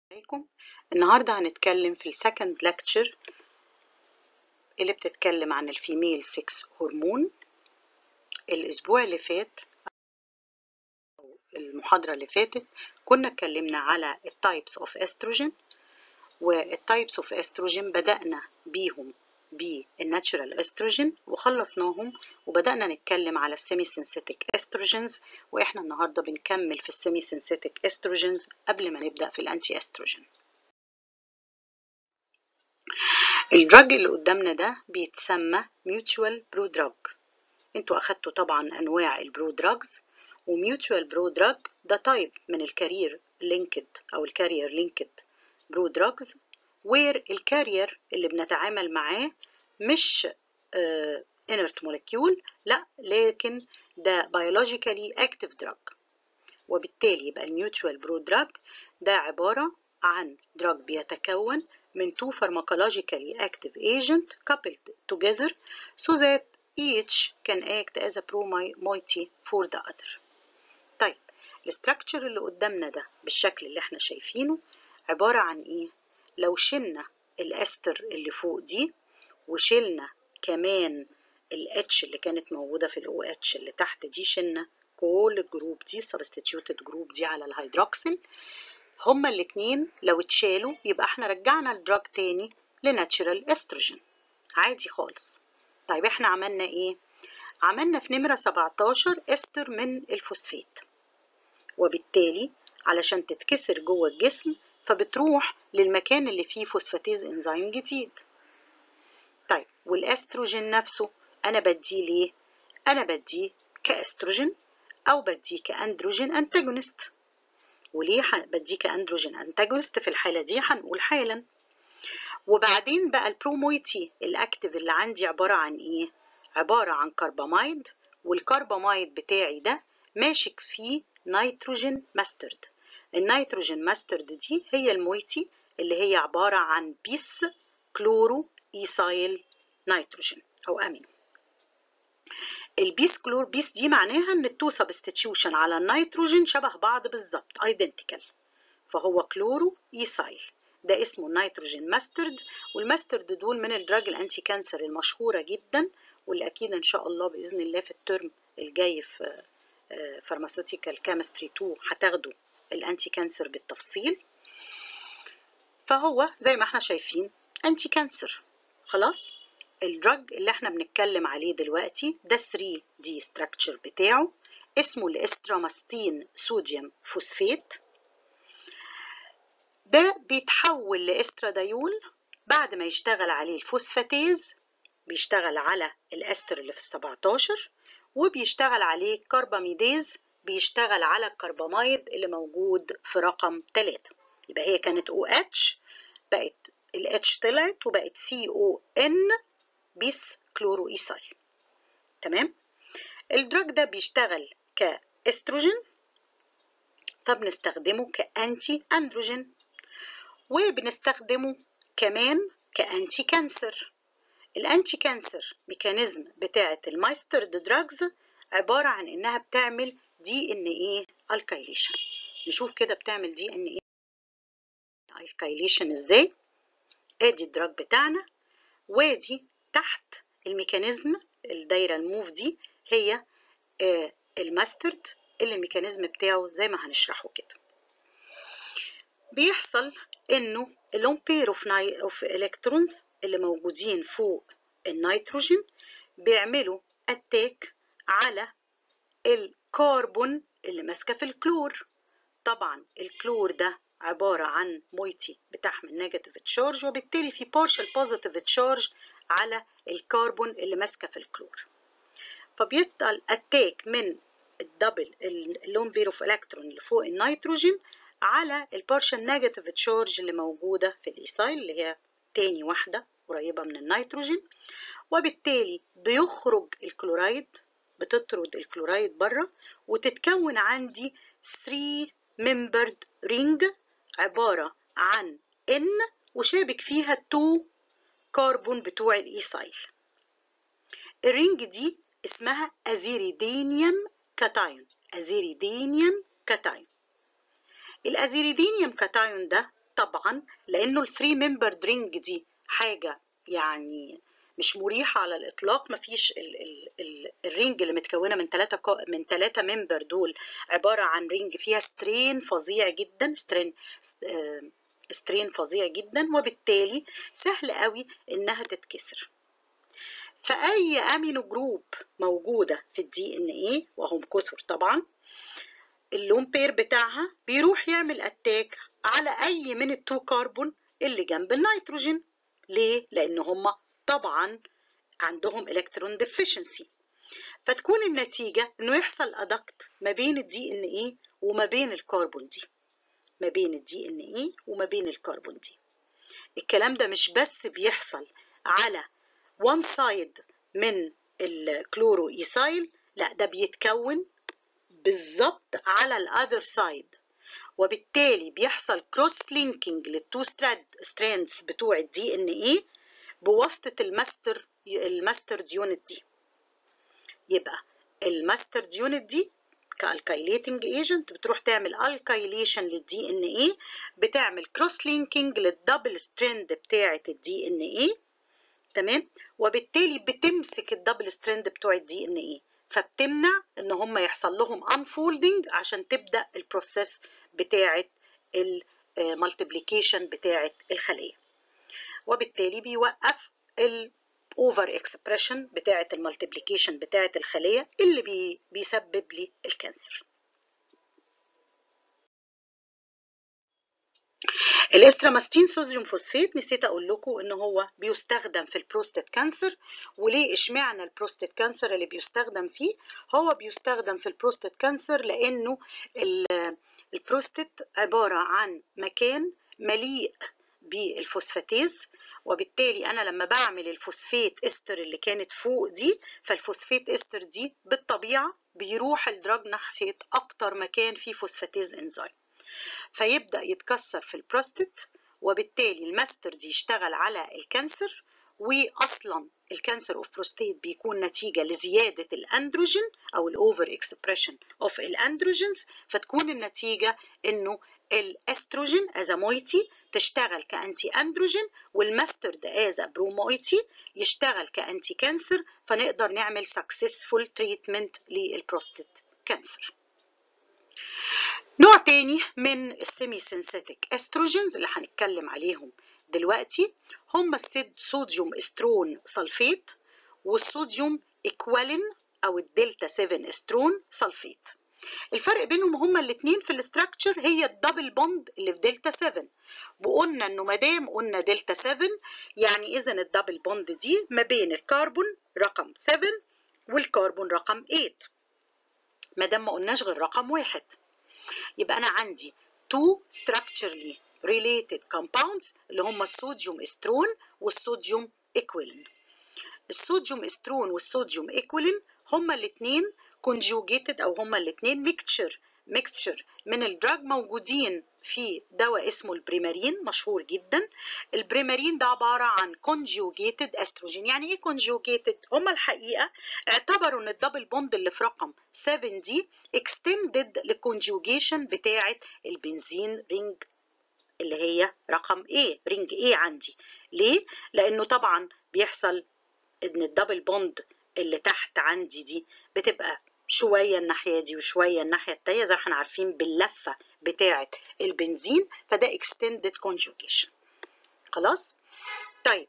عليكم النهاردة هنتكلم في السكند lecture اللي بتتكلم عن الفيميل سكس هرمون الأسبوع اللي فات أو المحاضرة اللي فاتت كنا اتكلمنا على التايبس اوف استروجين والتايبس اوف استروجين بدأنا بيهم بالناتشورال استروجين وخلصناهم وبدأنا نتكلم على السيمي سينثيتك استروجينز واحنا النهارده بنكمل في السيمي سينثيتك استروجينز قبل ما نبدأ في الانتي استروجين الدراج اللي قدامنا ده بيتسمى ميوتشوال برو دراج انتوا اخدتوا طبعا انواع البرو دراجز وميوتشوال برو دراج ده تايب من الكارير لينكد او الكارير لينكد برو دراجز وير الكارير اللي بنتعامل معاه مش انرت مولكيول لا لكن ده بيولوجيكالي اكتيف دراج وبالتالي يبقى الميوتشوال برو دراج ده عبارة عن دراج بيتكون من two pharmacologically active agent coupled together so that each can act as a pro-moiety for the other. طيب الاستراكشر اللي قدامنا ده بالشكل اللي احنا شايفينه عبارة عن ايه؟ لو شلنا الاستر اللي فوق دي وشلنا كمان الاتش اللي كانت موجودة في الاو اتش اللي تحت دي شلنا كل الجروب دي substituted جروب دي على الهيدروكسيل هما الاتنين لو اتشالوا يبقى احنا رجعنا الدراج تاني لناتشورال استروجين عادي خالص طيب احنا عملنا ايه عملنا في نمرة 17 استر من الفوسفات وبالتالي علشان تتكسر جوه الجسم فبتروح للمكان اللي فيه فوسفاتيز انزيم جديد طيب والاستروجين نفسه انا بديه ليه انا بديه كاستروجين او بديه كاندروجين انتاجونست وليه بديه كاندروجين انتاجونست في الحاله دي هنقول حالا وبعدين بقى البرومويتي الاكتيف اللي عندي عباره عن ايه عباره عن كرباميد والكرباميد بتاعي ده ماشك فيه نيتروجين ماسترد النيتروجين ماسترد دي هي المويتي اللي هي عباره عن بيس كلورو ايسايل نيتروجين او امينو البيس كلور بيس دي معناها ان التو سبستيتيوشن على النيتروجين شبه بعض بالظبط ايدنتيكال فهو كلورو ايسايل ده اسمه النيتروجين ماسترد والماسترد دول من الدراج الانتي كانسر المشهوره جدا واللي اكيد ان شاء الله باذن الله في الترم الجاي في فارماسيوتيكال كيمستري 2 هتاخدوا الانتي كانسر بالتفصيل فهو زي ما احنا شايفين انتي كانسر خلاص الدراج اللي احنا بنتكلم عليه دلوقتي ده 3 دي ستراكشر بتاعه اسمه الاستراماستين صوديوم فوسفات ده بيتحول لاسترادايول بعد ما يشتغل عليه الفوسفاتيز بيشتغل على الاستر اللي في ال17 وبيشتغل عليه كرباميديز بيشتغل على الكرباميد اللي موجود في رقم 3 يبقى هي كانت او اتش بقت الاتش طلعت وبقت سي او ان بيس كلورو ايسايل تمام الدراج ده بيشتغل كاستروجين فبنستخدمه كانتي اندروجين وبنستخدمه كمان كانتي كانسر الانتي كانسر ميكانيزم بتاعه المايسترد دراجز عباره عن انها بتعمل دي ان ايه الكايليشن نشوف كده بتعمل دي ان ايه الكايليشن ازاي ادي الدراج بتاعنا وادي تحت الميكانيزم الدايره الموف دي هي آه الماسترد اللي الميكانيزم بتاعه زي ما هنشرحه كده بيحصل انه اللون اوف اوف الكترونز اللي موجودين فوق النيتروجين بيعملوا اتاك على الكربون اللي ماسكه في الكلور طبعا الكلور ده عباره عن مويتي بتحمل نيجاتيف تشارج وبالتالي في بارشال بوزيتيف تشارج على الكربون اللي ماسكه في الكلور فبيفضل اتاك من الدبل اللون بير اوف الكترون اللي فوق النيتروجين على البارشال نيجاتيف تشارج اللي موجوده في الايسايل اللي هي تاني واحده قريبه من النيتروجين وبالتالي بيخرج الكلورايد بتطرد الكلورايد بره وتتكون عندي 3 ممبرد رينج عباره عن ان وشابك فيها 2 كربون بتوع الايسايل الرينج دي اسمها ازيريدينيوم كاتايون ازيريدينيوم كاتايون الازيريدينيوم كاتايون ده طبعا لانه الثري ممبر درينج دي حاجه يعني مش مريحه على الاطلاق مفيش ال ال ال الرينج اللي متكونه من ثلاثه من ثلاثه ممبر دول عباره عن رينج فيها سترين فظيع جدا سترين سترين فظيع جدا وبالتالي سهل قوي انها تتكسر فاي امينو جروب موجوده في الدي ان ايه وهم كثر طبعا اللون بير بتاعها بيروح يعمل اتاك على اي من التو كربون اللي جنب النيتروجين ليه لان هما طبعا عندهم الكترون ديفيشنسي فتكون النتيجة انه يحصل ادكت ما بين الدي ان ايه وما بين الكربون دي ما بين الدي ان ايه وما بين الكربون دي الكلام ده مش بس بيحصل على one side من الكلورو ايسايل لا ده بيتكون بالظبط على الاذر سايد وبالتالي بيحصل كروس لينكينج للتو ستراند ستراندز بتوع الدي ان ايه بواسطه الماستر الماستر يونت دي يبقى الماستر يونت دي كالكايليتنج ايجنت بتروح تعمل الكايليشن للدي ان ايه بتعمل كروس لينكينج للدبل ستراند بتاعه الدي ان ايه تمام وبالتالي بتمسك الدبل ستراند بتوع الدي ان ايه فبتمنع ان هم يحصل لهم unfolding عشان تبدا البروسيس بتاعه المالتيبليكيشن بتاعه الخليه وبالتالي بيوقف الاوفر اكسبريشن بتاعه المالتيبليكيشن بتاعه الخليه اللي بي بيسبب لي الكانسر الاستراماستين صوديوم فوسفات نسيت اقول لكم ان هو بيستخدم في البروستات كانسر وليه اشمعنى البروستات كانسر اللي بيستخدم فيه هو بيستخدم في البروستات كانسر لانه البروستات عباره عن مكان مليء بالفوسفاتيز وبالتالي انا لما بعمل الفوسفات استر اللي كانت فوق دي فالفوسفات استر دي بالطبيعه بيروح الدراج ناحيه اكتر مكان فيه فوسفاتيز انزيم فيبدا يتكسر في البروستات وبالتالي الماستر دي يشتغل على الكانسر واصلا الكانسر اوف بروستيت بيكون نتيجه لزياده الاندروجين او الاوفر اكسبريشن اوف الاندروجينز فتكون النتيجه انه الاستروجين از مويتي تشتغل كانتي اندروجين والماستر ده از برومويتي يشتغل كانتي كانسر فنقدر نعمل سكسسفول تريتمنت للبروستيت كانسر نوع تاني من السيمي سينثيتك استروجينز اللي هنتكلم عليهم دلوقتي هم الصوديوم استرون سلفيت والصوديوم اكوالين او الدلتا 7 استرون سلفيت الفرق بينهم هما الاثنين في الاستراكشر هي الدبل بوند اللي في دلتا 7 وقلنا انه ما دام قلنا دلتا 7 يعني اذا الدبل بوند دي ما بين الكربون رقم 7 والكربون رقم 8 ما دام ما قلناش غير رقم واحد يبقى انا عندي two structurally related compounds اللي هم الصوديوم استرون والصوديوم اكويلين الصوديوم استرون والصوديوم اكويلين هما الاثنين conjugated او هما الاثنين ميكتشر ميكتشر من الدراج موجودين في دواء اسمه البريمارين مشهور جدا البريمارين ده عبارة عن conjugated استروجين يعني ايه conjugated هما الحقيقة اعتبروا ان الدبل بوند اللي في رقم 7 دي extended للconjugation بتاعة البنزين رينج اللي هي رقم A رينج A عندي ليه؟ لانه طبعا بيحصل ان الدبل بوند اللي تحت عندي دي بتبقى شويه الناحيه دي وشويه الناحيه التانيه زي ما احنا عارفين باللفه بتاعه البنزين فده extended conjugation خلاص طيب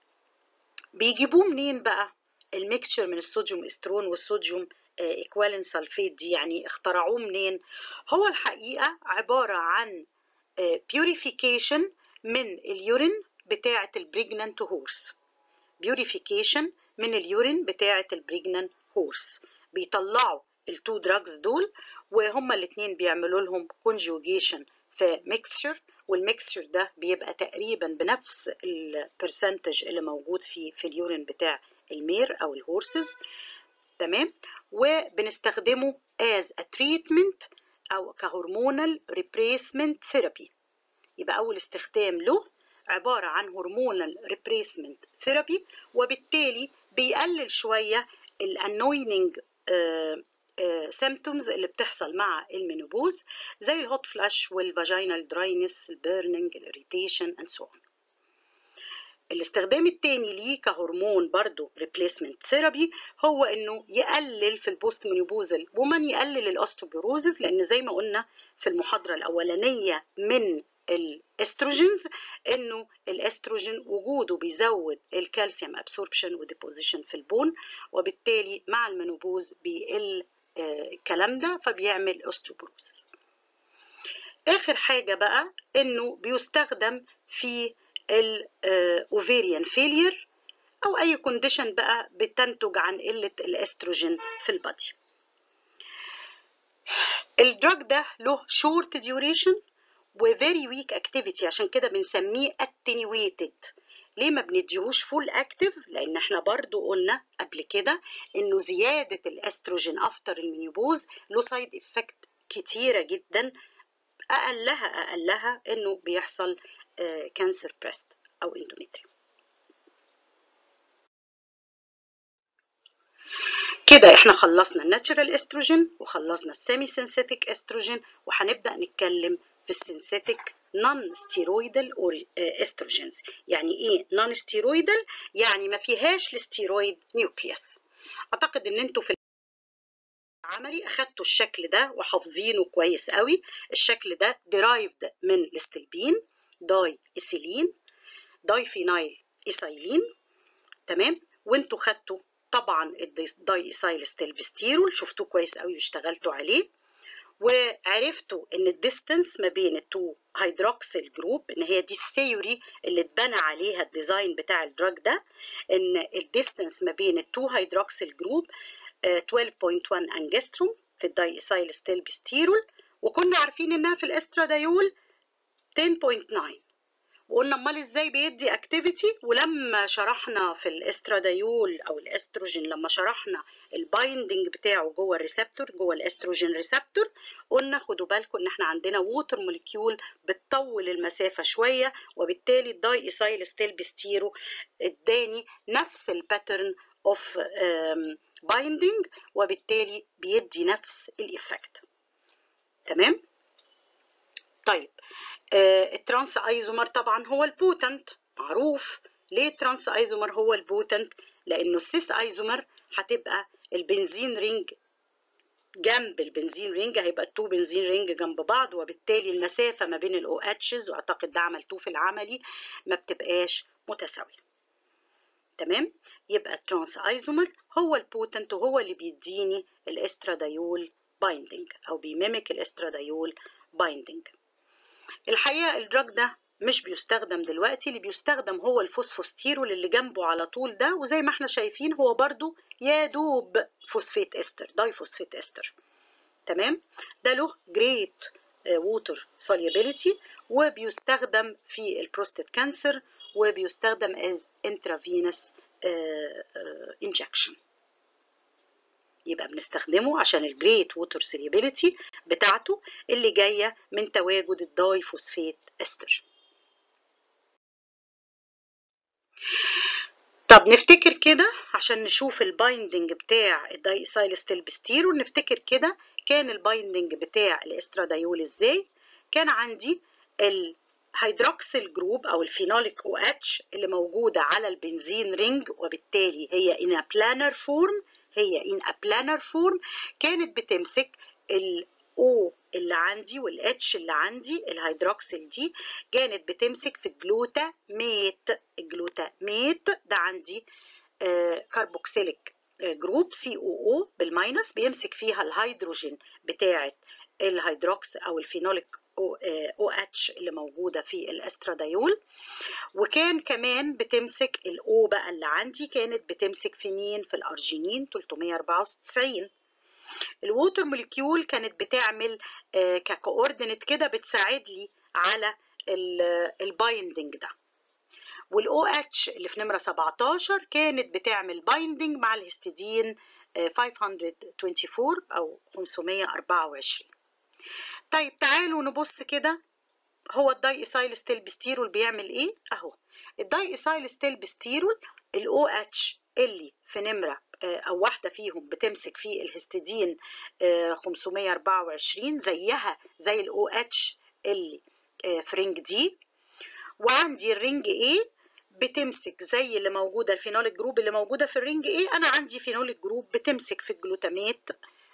بيجيبوه منين بقى الميكتشر من الصوديوم استرون والصوديوم ايكوالين سلفيت دي يعني اخترعوه منين هو الحقيقه عباره عن بيوريفيكيشن من اليورين بتاعه البريجنانت هورس بيوريفيكيشن من اليورين بتاعه البريجنانت هورس بيطلعوا التو دراجز دول وهما الاثنين بيعملوا لهم كونجوجيشن في ميكستشر والميكستشر ده بيبقى تقريبا بنفس البرسنتج اللي موجود في في اليورين بتاع المير او الهورسز تمام وبنستخدمه as a treatment او كهرمونال ريبريسمنت ثيرابي يبقى اول استخدام له عبارة عن هرمونال ريبريسمنت ثيرابي وبالتالي بيقلل شوية الانويننج سيمتومز اللي بتحصل مع المينوبوز زي الهوت فلاش والفاجينال دراينس البيرنينج الاريتيشن اند سو اون الاستخدام التاني ليه كهرمون برضو ريبليسمنت ثيرابي هو انه يقلل في البوست مينوبوزال ومن يقلل الاوستوبيروزز لان زي ما قلنا في المحاضره الاولانيه من الاستروجينز انه الاستروجين وجوده بيزود الكالسيوم ابسوربشن وديبوزيشن في البون وبالتالي مع المينوبوز بيقل الكلام ده فبيعمل اوستوبروزز اخر حاجه بقى انه بيستخدم في الاوفيريان فيلير او اي كونديشن بقى بتنتج عن قله الاستروجين في البادي الدراج ده له شورت ديوريشن وفيري ويك اكتيفيتي عشان كده بنسميه attenuated ليه ما بنديهوش فول اكتيف لان احنا برضو قلنا قبل كده انه زياده الاستروجين افتر المينيوبوز له سايد افكت كتيره جدا اقلها اقلها انه بيحصل كانسر بريست او اندوميتريوم كده احنا خلصنا الناتشرال استروجين وخلصنا السيمي سينثيتيك استروجين وهنبدا نتكلم في السينثيتيك نون ستيرويدال استروجينز يعني ايه نون ستيرويدال يعني ما فيهاش الستيرويد نيوكليوس اعتقد ان انتوا في عملي اخدتوا الشكل ده وحافظينه كويس قوي الشكل ده ديرايفد من الاستلبين داي ايثيلين داي فينايل ايثايلين تمام وانتوا خدتوا طبعا الداي ايثايل ستيلبستيرول شفتوه كويس قوي واشتغلتوا عليه وعرفتوا ان الديستنس ما بين التو هيدروكسيل جروب ان هي دي الثيوري اللي اتبنى عليها الديزاين بتاع الدراج ده ان الديستنس ما بين التو هيدروكسيل جروب 12.1 انجستروم في الداي ايثايل ستيلبستيرول وكنا عارفين انها في الاسترادايول 10.9 وقلنا امال ازاي بيدي اكتيفيتي ولما شرحنا في الاسترادايول او الاستروجين لما شرحنا البايندنج بتاعه جوه الريسبتور جوه الاستروجين ريسبتور قلنا خدوا بالكم ان احنا عندنا ووتر موليكيول بتطول المسافه شويه وبالتالي الداي ايثايل ستيلبستيرو اداني نفس الباترن اوف بايندنج وبالتالي بيدي نفس الايفكت تمام طيب آه الترانس ايزومر طبعا هو البوتنت معروف ليه الترانس ايزومر هو البوتنت لانه السيس ايزومر هتبقى البنزين رينج جنب البنزين رينج هيبقى التو بنزين رينج جنب بعض وبالتالي المسافه ما بين الاو اتشز واعتقد ده عملتوه في العملي ما بتبقاش متساويه تمام يبقى الترانس ايزومر هو البوتنت وهو اللي بيديني الاسترادايول بايندنج او بيميمك الاسترادايول بايندنج الحقيقه الدراج ده مش بيستخدم دلوقتي اللي بيستخدم هو الفوسفوستيرول اللي جنبه على طول ده وزي ما احنا شايفين هو برضو يا دوب فوسفيت استر داي فوسفيت استر تمام ده له جريت ووتر solubility وبيستخدم في البروستات كانسر وبيستخدم as intravenous injection يبقى بنستخدمه عشان الجريت ووتر سيريبيليتي بتاعته اللي جايه من تواجد الداي فوسفيت استر طب نفتكر كده عشان نشوف البايندنج بتاع الدايسايلستيلبستيرول نفتكر كده كان البايندنج بتاع الاسترادايول ازاي كان عندي الهيدروكسيل جروب او الفينوليك او اتش اللي موجوده على البنزين رينج وبالتالي هي ان بلانر فورم هي in a planar form كانت بتمسك ال O اللي عندي وال H اللي عندي الهيدروكسيل دي كانت بتمسك في الجلوتاميت الجلوتاميت ده عندي كربوكسيليك جروب سي او او بالماينس بيمسك فيها الهيدروجين بتاعه الهيدروكس او الفينوليك او اتش اللي موجوده في الاسترادايول وكان كمان بتمسك الاو بقى اللي عندي كانت بتمسك في مين في الارجينين 394 الووتر موليكيول كانت بتعمل ككوردينيت كده بتساعد لي على البايندنج ده والاو اتش اللي في نمره 17 كانت بتعمل بايندنج مع الهستidine 524 او 524 طيب تعالوا نبص كده هو الداي ايثايل ستيلبستيرول بيعمل ايه اهو الداي ايثايل ستيلبستيرول الاو اتش اللي في نمره او واحده فيهم بتمسك في الهستidine 524 زيها زي الاو اتش اللي في رينج دي وعندي الرينج A بتمسك زي اللي موجوده الفينوليك جروب اللي موجوده في الرينج A انا عندي فينوليك جروب بتمسك في الجلوتامات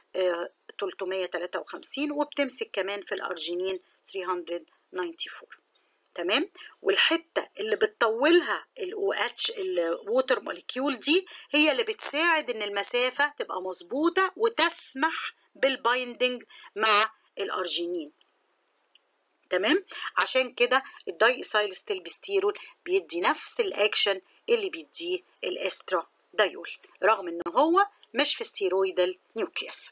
353 وبتمسك كمان في الارجينين 394 تمام والحته اللي بتطولها الاو اتش الووتر موليكيول دي هي اللي بتساعد ان المسافه تبقى مظبوطه وتسمح بالبايندنج مع الارجينين تمام عشان كده الداي ايسايل ستيلبستيرول بيدي نفس الاكشن اللي بيديه الاسترا دايول رغم ان هو مش في ستيرويدال نيوكليوس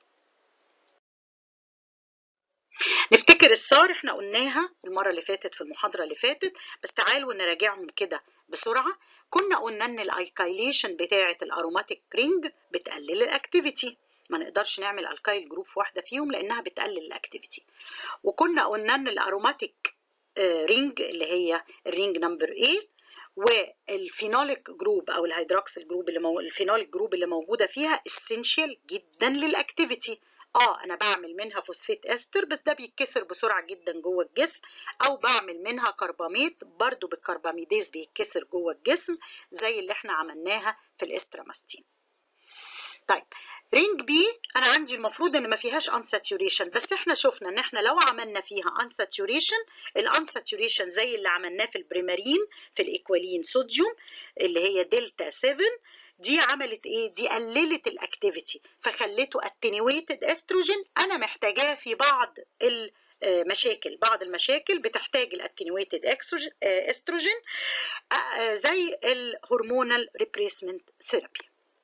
نفتكر الصار احنا قلناها المرة اللي فاتت في المحاضرة اللي فاتت بس تعالوا نراجعهم كده بسرعة كنا قلنا ان الايكايليشن بتاعة الاروماتيك رينج بتقلل الاكتيفيتي ما نقدرش نعمل الكايل جروب في واحدة فيهم لانها بتقلل الاكتيفيتي وكنا قلنا ان الاروماتيك رينج اللي هي الرينج نمبر A والفينوليك جروب او الهيدروكسيل جروب اللي مو... الفينوليك جروب اللي موجوده فيها اسينشال جدا للاكتيفيتي اه انا بعمل منها فوسفات استر بس ده بيتكسر بسرعه جدا جوه الجسم او بعمل منها كرباميد برضو بالكرباميديز بيتكسر جوه الجسم زي اللي احنا عملناها في الاستراماستين طيب رينج بي انا عندي المفروض ان ما فيهاش unsaturation بس احنا شفنا ان احنا لو عملنا فيها unsaturation الانساتوريشن زي اللي عملناه في البريمارين في الايكوالين صوديوم اللي هي دلتا 7 دي عملت ايه دي قللت الاكتيفيتي فخلته اتنيويتد استروجين انا محتاجاه في بعض المشاكل بعض المشاكل بتحتاج الاتنيويتد استروجين زي الهرمونال ريبريسمنت ثيرابي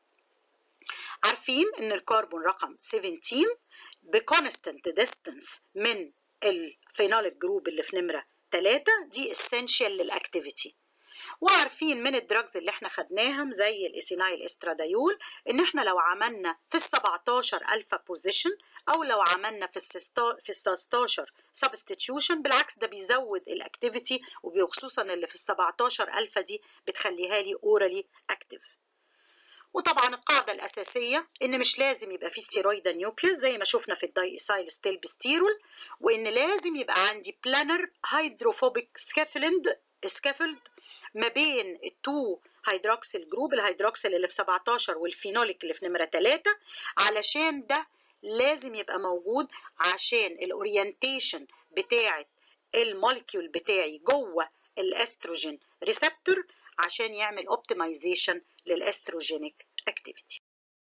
عارفين ان الكربون رقم 17 بكونستنت ديستانس من الفينوليك جروب اللي في نمره 3 دي اسينشال للاكتيفيتي وعارفين من الدراجز اللي احنا خدناهم زي الايثينايل استرادايول ان احنا لو عملنا في ال 17 الفا بوزيشن او لو عملنا في ال في ال 16 سبستيتيوشن بالعكس ده بيزود الاكتيفيتي وخصوصا اللي في ال 17 الفا دي بتخليها لي اورالي اكتيف وطبعا القاعده الاساسيه ان مش لازم يبقى في ستيرويد نيوكليس زي ما شفنا في الداي ايسايل ستيلبستيرول وان لازم يبقى عندي بلانر هيدروفوبيك سكافلند سكافلد ما بين التو هيدروكسيل جروب الهيدروكسيل اللي في 17 والفينوليك اللي في نمره 3 علشان ده لازم يبقى موجود عشان الاورينتيشن بتاعه الموليكيول بتاعي جوه الاستروجين ريسبتور عشان يعمل اوبتمايزيشن للاستروجينيك اكتيفيتي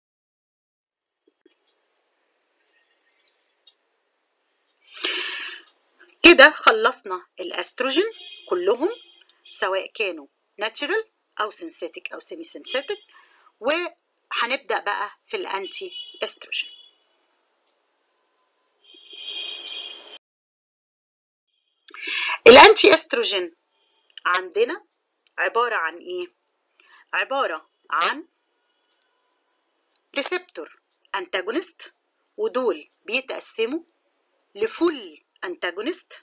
كده خلصنا الاستروجين كلهم سواء كانوا ناتشرال او سينثيتك او سيمي سينثيتك وهنبدا بقى في الانتي استروجين الانتي استروجين عندنا عباره عن ايه عباره عن ريسبتور انتاجونست ودول بيتقسموا لفول انتاجونست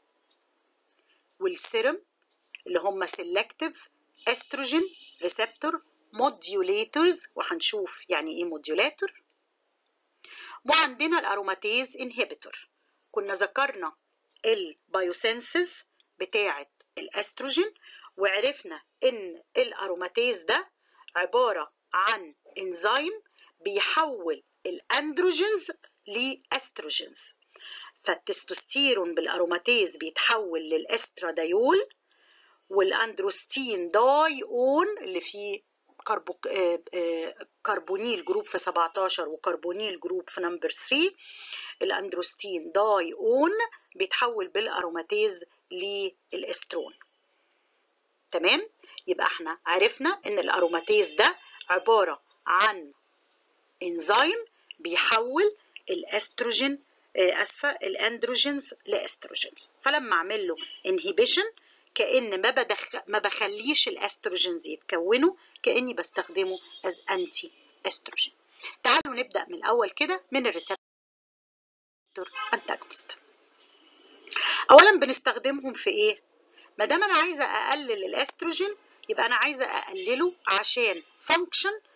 والسيرم اللي هم سيلكتيف استروجين ريسبتور موديوليتورز وهنشوف يعني ايه موديولاتور وعندنا الاروماتيز انهبيتور كنا ذكرنا البايوسنسز بتاعه الاستروجين وعرفنا ان الاروماتيز ده عباره عن انزيم بيحول الاندروجينز لاستروجينز فالتستوستيرون بالاروماتيز بيتحول للاسترادايول والاندروستين داي اون اللي فيه كربو... كربونيل جروب في 17 وكربونيل جروب في نمبر 3 الاندروستين داي اون بيتحول بالاروماتيز للاسترون تمام يبقى احنا عرفنا ان الاروماتيز ده عباره عن انزيم بيحول الاستروجين اسفه الاندروجينز لاستروجينز فلما اعمل له انهيبيشن كان ما بدخ... ما بخليش الاستروجينز يتكونوا كاني بستخدمه از انتي استروجين تعالوا نبدا من الاول كده من الريسبتور انتاجونست اولا بنستخدمهم في ايه ما دام انا عايزه اقلل الاستروجين يبقى انا عايزه اقلله عشان فانكشن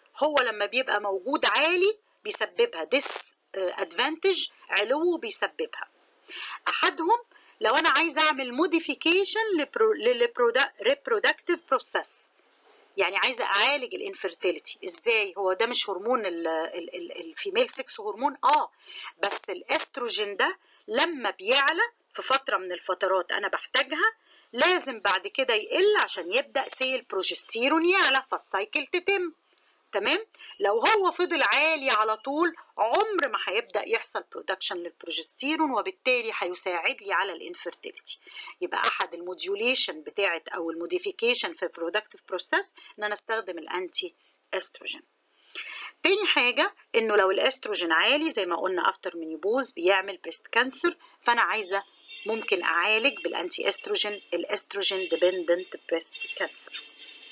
هو لما بيبقى موجود عالي بيسببها ديس ادفانتج علو بيسببها احدهم لو انا عايزه اعمل موديفيكيشن للريبرودكتيف بروسيس يعني عايزه اعالج الانفيرتيليتي ازاي هو ده مش هرمون الفيميل سكس هرمون اه بس الاستروجين ده لما بيعلى في فتره من الفترات انا بحتاجها لازم بعد كده يقل عشان يبدا سي البروجستيرون يعلى فالسايكل تتم تمام لو هو فضل عالي على طول عمر ما هيبدا يحصل برودكشن للبروجستيرون وبالتالي هيساعد لي على الانفيرتيليتي يبقى احد الموديوليشن بتاعه او الموديفيكيشن في البرودكتيف بروسيس ان انا استخدم الانتي استروجين تاني حاجة انه لو الاستروجين عالي زي ما قلنا افتر مينيبوز بيعمل بريست كانسر فانا عايزة ممكن اعالج بالانتي استروجين الاستروجين ديبندنت بريست كانسر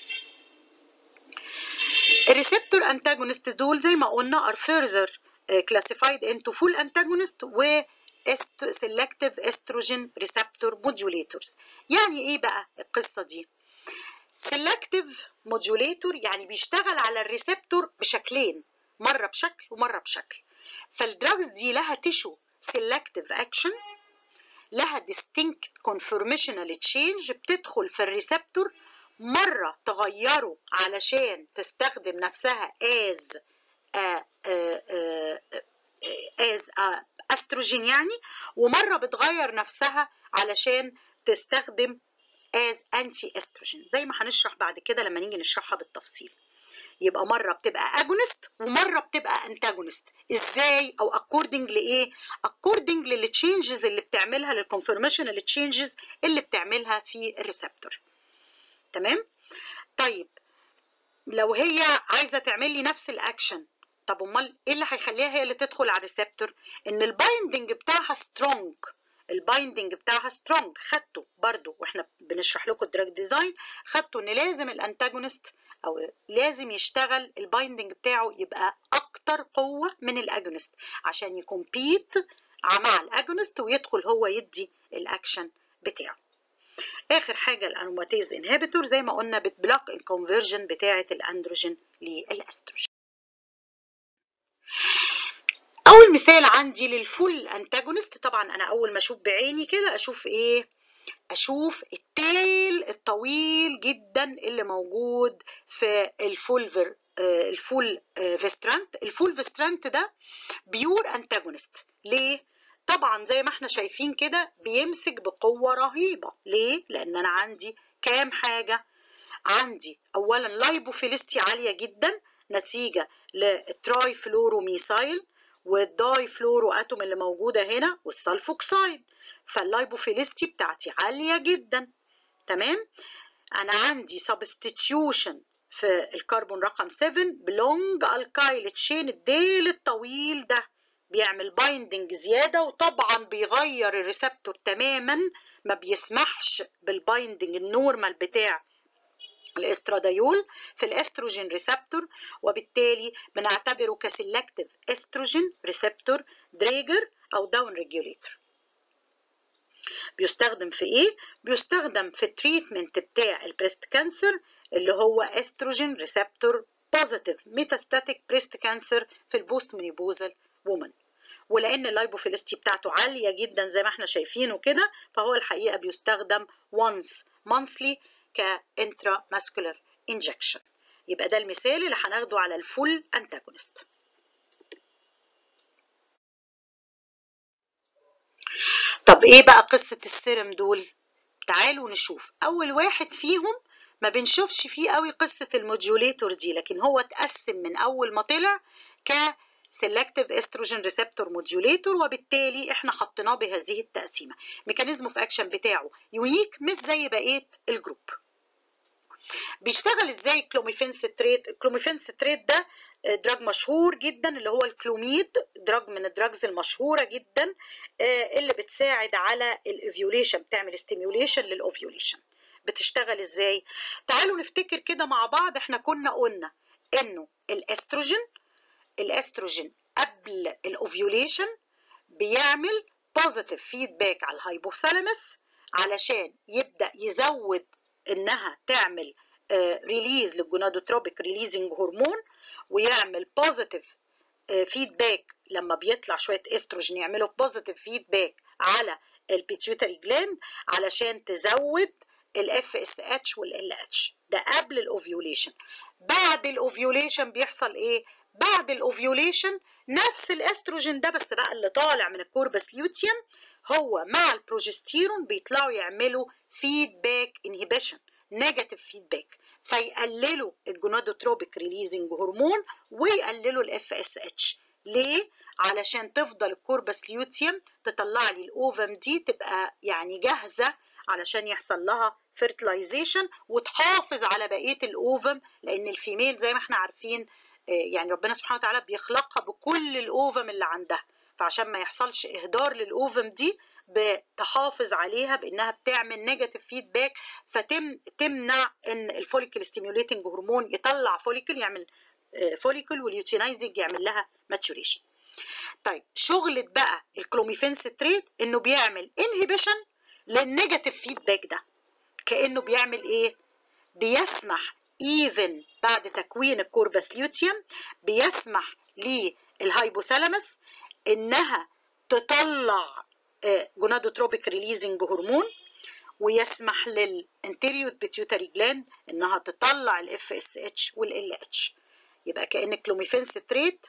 الريسبتور انتاجونست دول زي ما قلنا are further classified into full antagonist و selective estrogen receptor modulators يعني ايه بقى القصة دي selective modulator يعني بيشتغل على الريسبتور بشكلين مرة بشكل ومرة بشكل فالدراجز دي لها تيشو selective action لها distinct conformational change بتدخل في الريسبتور مرة تغيره علشان تستخدم نفسها as a, a, a, as a استروجين يعني ومرة بتغير نفسها علشان تستخدم as anti estrogen زي ما هنشرح بعد كده لما نيجي نشرحها بالتفصيل يبقى مرة بتبقى agonist ومرة بتبقى antagonist ازاي او according لايه according للتشينجز اللي بتعملها للconformational changes اللي بتعملها في الريسبتور تمام طيب لو هي عايزه تعمل لي نفس الاكشن طب امال ايه اللي هيخليها هي اللي تدخل على الريسبتور ان البايندنج بتاعها سترونج البايندنج بتاعها سترونج خدته برضو واحنا بنشرح لكم الدراج ديزاين خدته ان لازم الانتاجونست او لازم يشتغل البايندنج بتاعه يبقى اكتر قوه من الاجونست عشان يكمبيت مع الاجونست ويدخل هو يدي الاكشن بتاعه اخر حاجه الانوماتيز انهبيتور زي ما قلنا بتبلوك الكونفرجن بتاعه الاندروجين للاستروجين اول مثال عندي للفول انتاجونست طبعا انا اول ما اشوف بعيني كده اشوف ايه اشوف التيل الطويل جدا اللي موجود في الفول الفول فيسترانت الفول فيسترانت ده بيور انتاجونست ليه طبعا زي ما احنا شايفين كده بيمسك بقوة رهيبة ليه؟ لأن أنا عندي كام حاجة عندي أولا لايبوفيلستي عالية جدا نتيجة للتراي فلوروميثايل والداي فلورو اتوم اللي موجودة هنا والسلفوكسايد فاللايبوفيلستي بتاعتي عالية جدا تمام؟ أنا عندي سبستيتيوشن في الكربون رقم 7 بلونج الكايل تشين الديل الطويل ده بيعمل بايندنج زيادة وطبعا بيغير الريسبتور تماما ما بيسمحش بالبايندنج النورمال بتاع الاستراديول في الاستروجين ريسبتور وبالتالي بنعتبره كسلكتيف استروجين ريسبتور دريجر او داون ريجوليتور بيستخدم في ايه بيستخدم في التريتمنت بتاع البريست كانسر اللي هو استروجين ريسبتور بوزيتيف ميتاستاتيك بريست كانسر في البوست مينيبوزال وومن ولان اللايبوفيلستي بتاعته عاليه جدا زي ما احنا شايفينه كده فهو الحقيقه بيستخدم once monthly كانترا ماسكولار انجكشن يبقى ده المثال اللي هناخده على الفول انتاجونست طب ايه بقى قصه السيرم دول تعالوا نشوف اول واحد فيهم ما بنشوفش فيه قوي قصه الموديوليتور دي لكن هو اتقسم من اول ما طلع ك سيلكتيف استروجين ريسبتور موديوليتور وبالتالي احنا حطيناه بهذه التقسيمه ميكانيزم اوف اكشن بتاعه يونيك مش زي بقيه الجروب بيشتغل ازاي الكلوميفين ستريت الكلوميفين ستريت ده دراج مشهور جدا اللي هو الكلوميد دراج من الدراجز المشهوره جدا اللي بتساعد على الاوفيوليشن بتعمل ستيميوليشن للاوفيوليشن بتشتغل ازاي تعالوا نفتكر كده مع بعض احنا كنا قلنا انه الاستروجين الاستروجين قبل الاوفيوليشن بيعمل بوزيتيف فيدباك على الهايبوثالاموس علشان يبدا يزود انها تعمل ريليز للجونادوتروبيك ريليزنج هرمون ويعمل بوزيتيف فيدباك لما بيطلع شويه استروجين يعملوا بوزيتيف فيدباك على البيتيوتري جلاند علشان تزود الاف اس اتش والال اتش ده قبل الاوفيوليشن بعد الاوفيوليشن بيحصل ايه بعد الاوفيوليشن نفس الاستروجين ده بس بقى اللي طالع من الكوربس ليوتيوم هو مع البروجستيرون بيطلعوا يعملوا فيدباك انهبيشن نيجاتيف فيدباك فيقللوا الجونادوتروبيك ريليزنج هرمون ويقللوا الاف اس اتش ليه علشان تفضل الكوربس ليوتيوم تطلع لي الاوفم دي تبقى يعني جاهزه علشان يحصل لها فيرتلايزيشن وتحافظ على بقيه الاوفم لان الفيميل زي ما احنا عارفين يعني ربنا سبحانه وتعالى بيخلقها بكل الاوفم اللي عندها فعشان ما يحصلش اهدار للاوفم دي بتحافظ عليها بانها بتعمل نيجاتيف فيدباك فتم تمنع ان الفوليكل ستيميوليتنج هرمون يطلع فوليكل يعمل فوليكل واليوتينايزنج يعمل لها ماتوريشن طيب شغلة بقى الكلوميفين ستريت انه بيعمل انهبيشن للنيجاتيف فيدباك ده كانه بيعمل ايه بيسمح ايفن بعد تكوين الكوربس ليوتيوم بيسمح للهايبوثالاموس انها تطلع جونادوتروبيك ريليزنج هرمون ويسمح للانتيريور بيتيوتري جلاند انها تطلع الاف اس اتش والال اتش يبقى كان الكلوميفين ستريت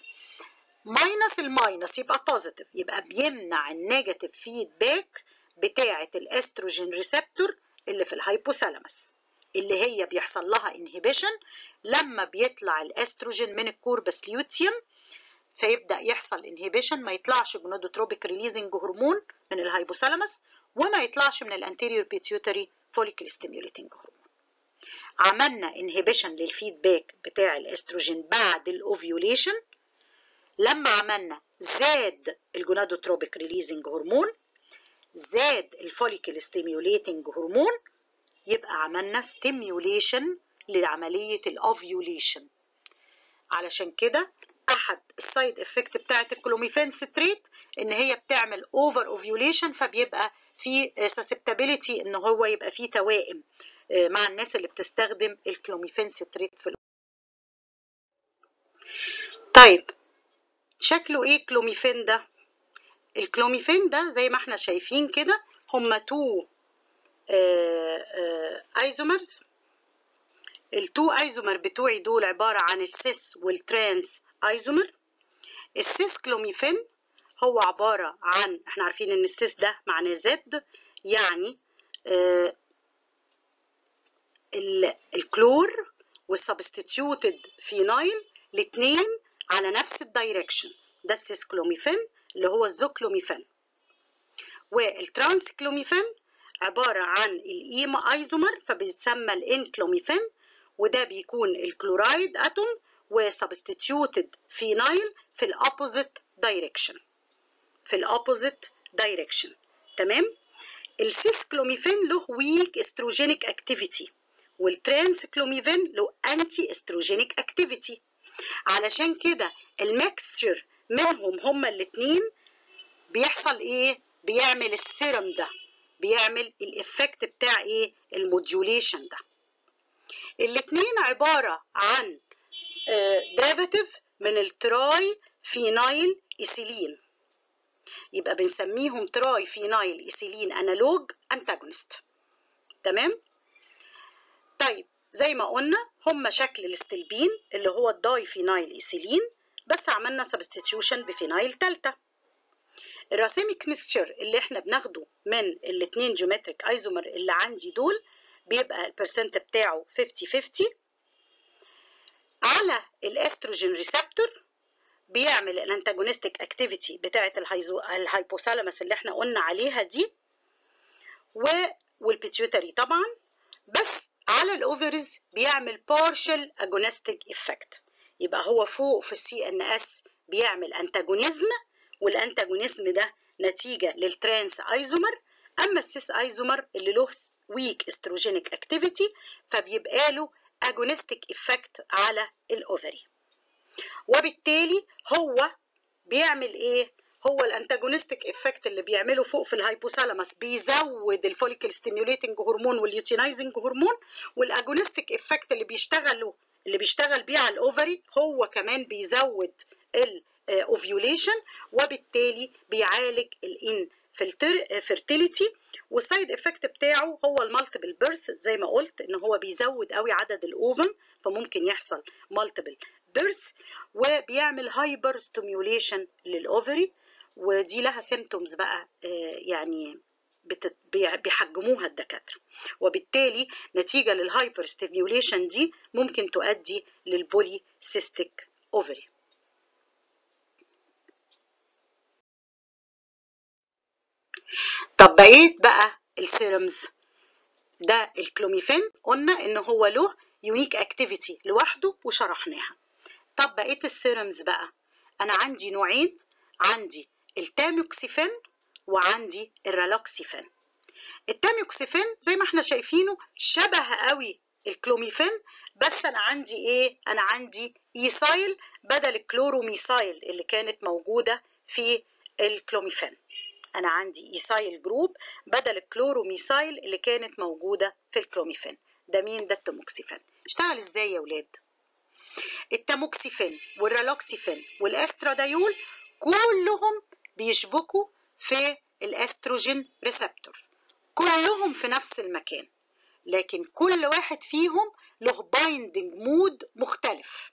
ماينس الماينس يبقى بوزيتيف يبقى بيمنع النيجاتيف فيدباك بتاعه الاستروجين ريسبتور اللي في الهايبوثالاموس اللي هي بيحصل لها انهبيشن لما بيطلع الاستروجين من الكوربس ليوتيوم فيبدا يحصل انهبيشن ما يطلعش جونادوتروبيك ريليزنج هرمون من الهايبوثالاموس وما يطلعش من الانتيريور بيتيوتري فوليكل ستيميوليتنج هرمون عملنا انهبيشن للفيدباك بتاع الاستروجين بعد الاوفيوليشن لما عملنا زاد الجونادوتروبيك ريليزنج هرمون زاد الفوليكل ستيميوليتنج هرمون يبقى عملنا ستيميوليشن لعمليه الاوفيوليشن علشان كده احد السايد افكت بتاعت الكلوميفين ستريت ان هي بتعمل اوفر اوفيوليشن فبيبقى في سسبتابيليتي ان هو يبقى في توائم مع الناس اللي بتستخدم الكلوميفين ستريت في طيب شكله ايه الكلوميفين ده الكلوميفين ده زي ما احنا شايفين كده هما تو ايزومرز التو ايزومر بتوعي دول عبارة عن السيس والترانس ايزومر السيس كلوميفين هو عبارة عن احنا عارفين ان السيس ده معناه زد يعني آه الكلور والسبستيتيوتد فينايل الاثنين على نفس الدايركشن ده السيس كلوميفين اللي هو الزوكلوميفين والترانس كلوميفين عبارة عن الإيما ايزومر فبيتسمى الانكلوميفين وده بيكون الكلورايد اتوم وسبستيتيوتد فينايل في الأوبوزيت دايركشن في الأوبوزيت دايركشن تمام السيس كلوميفين له ويك استروجينيك اكتيفيتي والترانس كلوميفين له انتي استروجينيك اكتيفيتي علشان كده الميكستشر منهم هما الاثنين بيحصل ايه بيعمل السيرم ده بيعمل الافكت بتاع ايه الموديوليشن ده الاثنين عبارة عن ديريفاتيف من التراي فينايل ايثيلين يبقى بنسميهم تراي فينايل ايثيلين انالوج انتاجونست تمام طيب زي ما قلنا هم شكل الاستلبين اللي هو الداي فينايل ايثيلين بس عملنا سبستيتيوشن بفينايل تالتة الراسيميك ميكستشر اللي احنا بناخده من الاثنين جيومتريك ايزومر اللي عندي دول بيبقى البرسنت بتاعه 50 50 على الاستروجين ريسبتور بيعمل الانتاجونستيك اكتيفيتي بتاعه الهايبوثالاموس اللي احنا قلنا عليها دي و والبيتيوتري طبعا بس على الاوفرز بيعمل بارشل اجونستيك افكت يبقى هو فوق في السي ان اس بيعمل انتاجونيزم والانتاجونيزم ده نتيجه للترانس ايزومر اما السيس ايزومر اللي له ويك استروجينيك اكتيفيتي فبيبقى له اجونستيك افكت على الاوفري وبالتالي هو بيعمل ايه هو الانتاجونستيك افكت اللي بيعمله فوق في الهايبوثالاموس بيزود الفوليكل ستيميوليتنج هرمون واليوتينايزنج هرمون والاجونستيك افكت اللي بيشتغلوا اللي بيشتغل بيه على الاوفري هو كمان بيزود الاوفيوليشن وبالتالي بيعالج الان فيرتيليتي والسايد افكت بتاعه هو المالتيبل بيرث زي ما قلت ان هو بيزود قوي عدد الاوفم فممكن يحصل مالتيبل بيرث وبيعمل هايبر ستيميوليشن للاوفري ودي لها سيمتومز بقى يعني بيحجموها الدكاتره وبالتالي نتيجه للهايبر ستيميوليشن دي ممكن تؤدي للبولي سيستيك اوفري طب بقيت بقى السيرمز ده الكلوميفين قلنا ان هو له يونيك اكتيفيتي لوحده وشرحناها طب بقيت السيرمز بقى انا عندي نوعين عندي التاموكسيفين وعندي الرالوكسيفين التاموكسيفين زي ما احنا شايفينه شبه قوي الكلوميفين بس انا عندي ايه انا عندي ايسايل بدل الكلوروميسايل اللي كانت موجوده في الكلوميفين انا عندي ايسايل جروب بدل الكلوروميسايل اللي كانت موجوده في الكلوميفين ده مين ده التاموكسيفين اشتغل ازاي يا ولاد التاموكسيفين والرالوكسيفين والاسترادايول كلهم بيشبكوا في الاستروجين ريسبتور كلهم في نفس المكان لكن كل واحد فيهم له بايندنج مود مختلف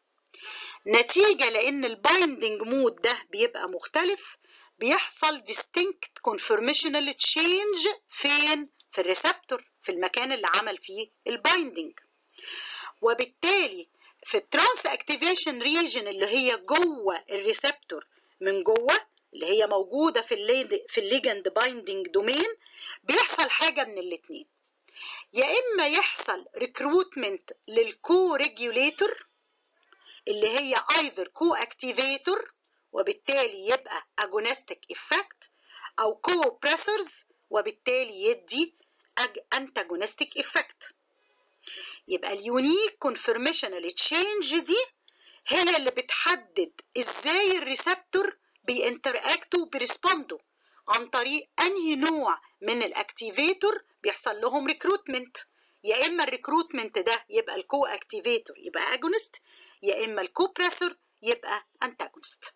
نتيجة لأن البايندنج مود ده بيبقى مختلف بيحصل distinct conformational change فين؟ في الريسبتور في المكان اللي عمل فيه البايندنج وبالتالي في الترانس اكتيفيشن ريجن اللي هي جوه الريسبتور من جوه اللي هي موجوده في الليد في الليجند بايندنج دومين بيحصل حاجه من الاثنين يا اما يحصل ريكروتمنت للكو ريجوليتور اللي هي ايذر كو اكتيفيتور وبالتالي يبقى agonistic effect او كو بريسرز وبالتالي يدي antagonistic effect يبقى اليونيك كونفرميشنال تشينج دي هي اللي بتحدد ازاي الريسبتور بينتراكتوا وبيرسبوندوا عن طريق انهي نوع من الاكتيفيتور بيحصل لهم ريكروتمنت يا اما الريكروتمنت ده يبقى الكو اكتيفيتور يبقى اجونست يا اما الكوبريسور يبقى انتاجونست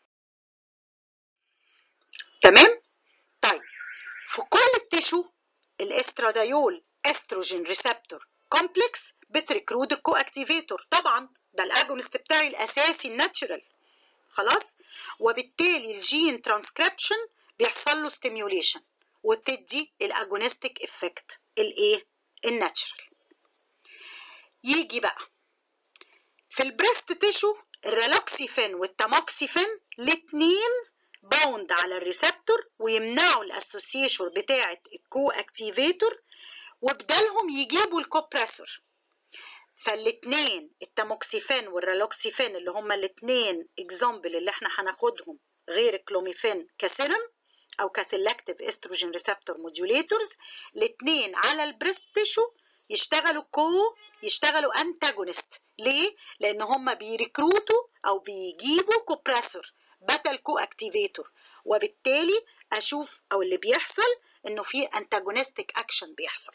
تمام طيب في كل التشو الاسترادايول استروجين ريسبتور كومبلكس بتريكروت الكو اكتيفيتور طبعا ده الاجونست بتاعي الاساسي الناتشرال خلاص وبالتالي الجين ترانسكريبشن بيحصل له ستيميوليشن وتدي الاجونستيك افكت الايه الناتشرال يجي بقى في البريست تيشو الريلوكسيفين والتاموكسيفين الاثنين باوند على الريسبتور ويمنعوا الاسوسيشن بتاعه الكو اكتيفيتور وبدالهم يجيبوا الكوبريسور فالاثنين التاموكسيفين والريلوكسيفين اللي هما الاثنين اكزامبل اللي احنا هناخدهم غير الكلوميفين كسيرم او كسلكتيف استروجين ريسبتور موديوليتورز الاثنين على البريست تيشو يشتغلوا كو يشتغلوا انتاجونست ليه لان هم بيريكروتوا او بيجيبوا كوبريسور بدل كو اكتيفيتور وبالتالي اشوف او اللي بيحصل انه في انتاجونستيك اكشن بيحصل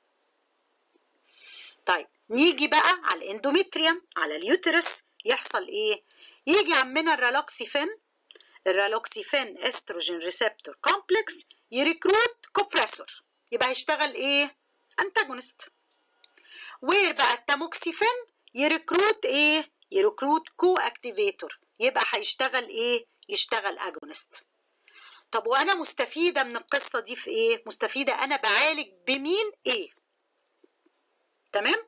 طيب نيجي بقى على الاندوميتريوم على اليوترس يحصل ايه يجي عمنا الرالوكسيفين الرالوكسيفين استروجين ريسبتور كومبلكس يريكروت كوبريسور يبقى هيشتغل ايه انتاجونست وير بقى التاموكسيفين يريكروت ايه يريكروت كو اكتيفيتور يبقى هيشتغل ايه يشتغل اجونست طب وانا مستفيده من القصه دي في ايه مستفيده انا بعالج بمين ايه تمام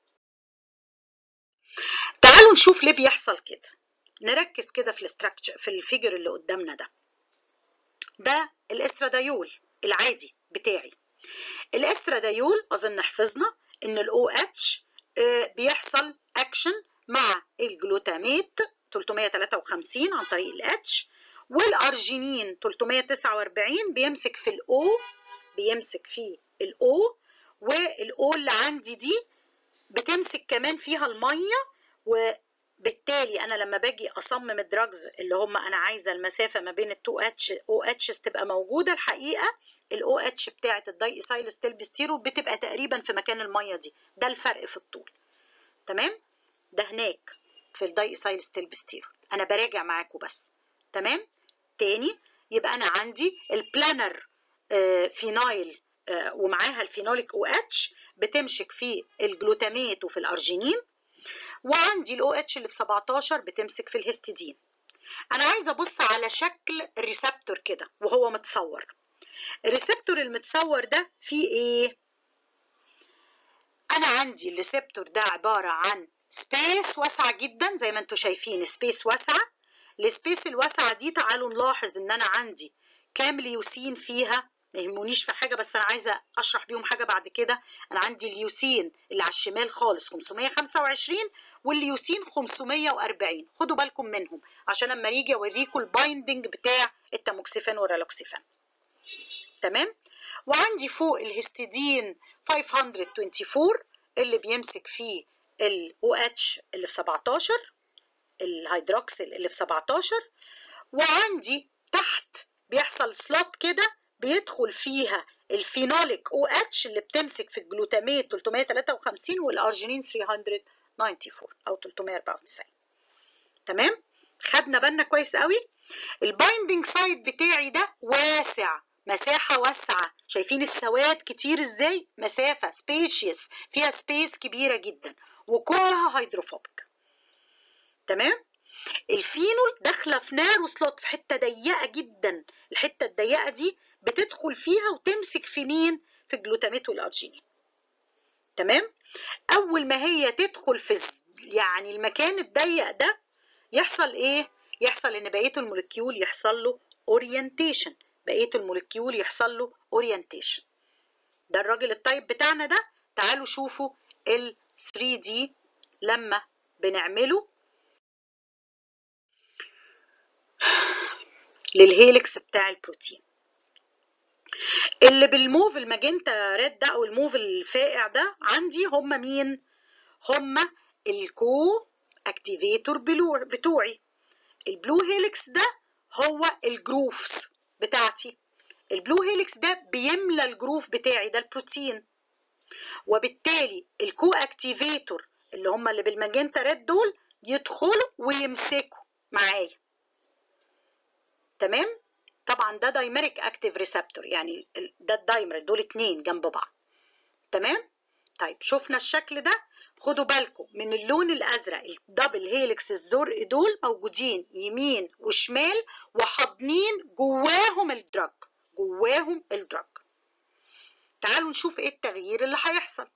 تعالوا نشوف ليه بيحصل كده نركز كده في الاستراكشر في الفيجر اللي قدامنا ده ده الاسترادايول العادي بتاعي الاسترادايول اظن حفظنا ان الاو اتش بيحصل اكشن مع الجلوتاميت 353 عن طريق الاتش والارجينين 349 بيمسك في الاو بيمسك في الاو والاو اللي عندي دي بتمسك كمان فيها الميه وبالتالي انا لما باجي اصمم الدراجز اللي هم انا عايزه المسافه ما بين التو اتش او اتش تبقى موجوده الحقيقه الاو اتش بتاعه الداي ايسايل ستيلبستيرو بتبقى تقريبا في مكان الميه دي ده الفرق في الطول تمام ده هناك في الداي ايثايل ستيلبستيرول انا براجع معاكم بس تمام تاني يبقى انا عندي البلانر آه فينايل آه ومعاها الفينوليك او اتش بتمسك في الجلوتاميت وفي الارجينين وعندي الاو اتش اللي في 17 بتمسك في الهستidine انا عايزه ابص على شكل الريسبتور كده وهو متصور الريسبتور المتصور ده فيه ايه انا عندي الريسبتور ده عباره عن سبيس واسعه جدا زي ما انتم شايفين سبيس واسعه السبيس الواسعه دي تعالوا نلاحظ ان انا عندي كام ليوسين فيها ما يهمونيش في حاجه بس انا عايزه اشرح بيهم حاجه بعد كده انا عندي اليوسين اللي على الشمال خالص 525 والليوسين 540 خدوا بالكم منهم عشان لما يجي اوريكم البايندنج بتاع التاموكسيفين والرالوكسيفين تمام وعندي فوق الهستidine 524 اللي بيمسك فيه ال OH اللي في 17 الهيدروكسيل اللي في 17 وعندي تحت بيحصل سلوت كده بيدخل فيها الفينوليك او اتش اللي بتمسك في الجلوتاميت 353 والارجينين 394 او 394 تمام خدنا بالنا كويس قوي البايندنج سايت بتاعي ده واسع مساحه واسعه شايفين السواد كتير ازاي مسافه سبيشيس فيها سبيس كبيره جدا وكلها هيدروفوبيك تمام الفينول داخله في نارو سلوت في حته ضيقه جدا الحته الضيقه دي بتدخل فيها وتمسك في مين في الجلوتاميت والارجينين تمام اول ما هي تدخل في يعني المكان الضيق ده يحصل ايه يحصل ان بقيه المولكيول يحصل له اورينتيشن بقيه المولكيول يحصل له اورينتيشن ده الراجل الطيب بتاعنا ده تعالوا شوفوا ال 3 دي لما بنعمله للهيلكس بتاع البروتين اللي بالموف الماجنتا ريد ده او الموف الفائع ده عندي هم مين هم الكو اكتيفيتور بتوعي البلو هيلكس ده هو الجروفز بتاعتي البلو هيلكس ده بيملى الجروف بتاعي ده البروتين وبالتالي الكو اكتيفيتور اللي هم اللي بالماجنتا ريد دول يدخلوا ويمسكوا معايا تمام طبعا ده دايميريك اكتيف ريسبتور يعني ده الدايمر دول اتنين جنب بعض تمام طيب شفنا الشكل ده خدوا بالكم من اللون الازرق الدبل هيلكس الزرق دول موجودين يمين وشمال وحاضنين جواهم الدراج جواهم الدراج تعالوا نشوف ايه التغيير اللي هيحصل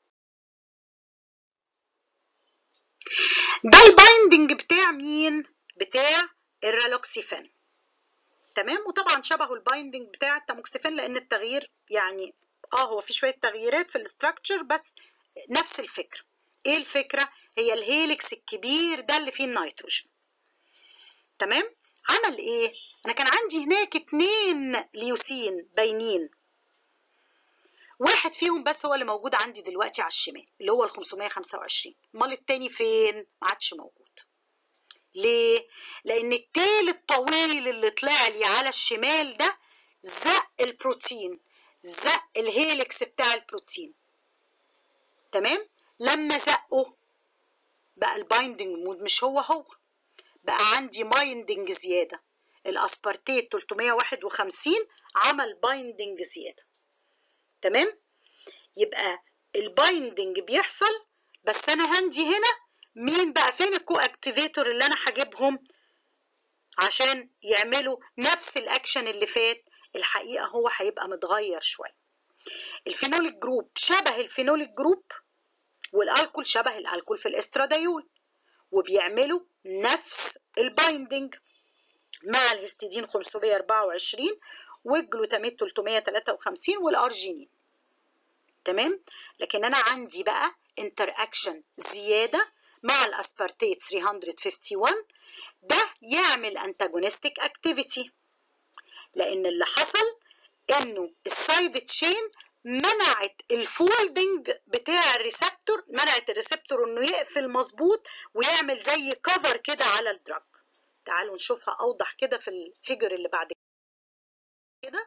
ده البايندنج بتاع مين بتاع الرالوكسيفين تمام وطبعا شبهه البايندنج بتاع التاموكسيفين لان التغيير يعني اه هو في شويه تغييرات في الاستراكشر بس نفس الفكره ايه الفكره هي الهيلكس الكبير ده اللي فيه النيتروجين تمام عمل ايه انا كان عندي هناك اتنين ليوسين باينين واحد فيهم بس هو اللي موجود عندي دلوقتي على الشمال اللي هو ال 525 امال التاني فين ما عادش موجود ليه لان التيل الطويل اللي طلع لي على الشمال ده زق البروتين زق الهيلكس بتاع البروتين تمام لما زقه بقى البايندنج مود مش هو هو بقى عندي بايندنج زياده الاسبارتيت 351 عمل بايندنج زياده تمام يبقى البايندنج بيحصل بس انا عندي هنا مين بقى فين الكو اكتيفيتور اللي انا هجيبهم عشان يعملوا نفس الاكشن اللي فات الحقيقه هو هيبقى متغير شويه الفينوليك جروب شبه الفينوليك جروب والالكول شبه الالكول في الاسترادايول وبيعملوا نفس البايندنج مع الهستidine 524 والجلوتاميت 353 والارجينين تمام لكن انا عندي بقى انتر اكشن زياده مع الاسبارتيت 351 ده يعمل انتاجونستيك اكتيفيتي لان اللي حصل انه السايد تشين منعت الفولدنج بتاع الريسبتور منعت الريسبتور انه يقفل مظبوط ويعمل زي كفر كده على الدراج تعالوا نشوفها اوضح كده في الفيجر اللي بعد كده